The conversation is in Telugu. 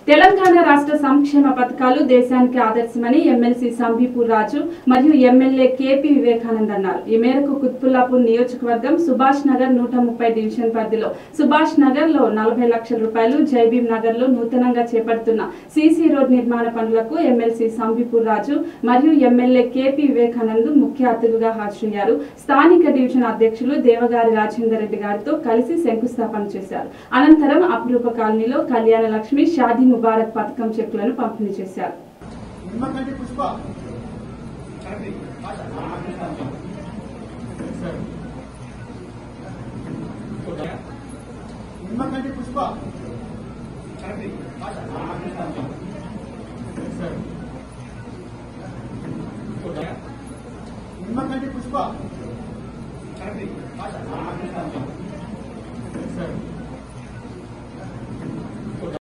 తెలంగాణ రాష్ట్ర సంక్షేమ పథకాలు దేశానికి ఆదర్శమని ఎమ్మెల్సీ సంబీపూర్ రాజు మరియు ఎమ్మెల్యే కేపీ వివేకానంద్ అన్నారు ఈ మేరకు కుత్బుల్లాపూర్ నియోజకవర్గం సుభాష్ నగర్ నూట ముప్పై డివిజన్ పరిధిలో సుభాష్ నగర్ లో నలభై లక్షల రూపాయలు జైబీం నగర్ లో నూతనంగా చేపడుతున్న సీసీ రోడ్ నిర్మాణ పనులకు ఎమ్మెల్సీ సంబీపూర్ రాజు మరియు ఎమ్మెల్యే కేపీ వివేకానంద్ ముఖ్య అతిథులుగా హాజరయ్యారు స్థానిక డివిజన్ అధ్యక్షులు దేవగారి రాజేందర్ రెడ్డి గారితో కలిసి శంకుస్థాపన చేశారు అనంతరం అపురూప కాలనీలో కళ్యాణ లక్ష్మి షాదీ ముబారక్ పథకం చెక్కులను పంపిణీ చేశారు నిమ్మకంటి పుష్ప నిమ్మకంటి పుష్ప నిమ్మకంటి పుష్ప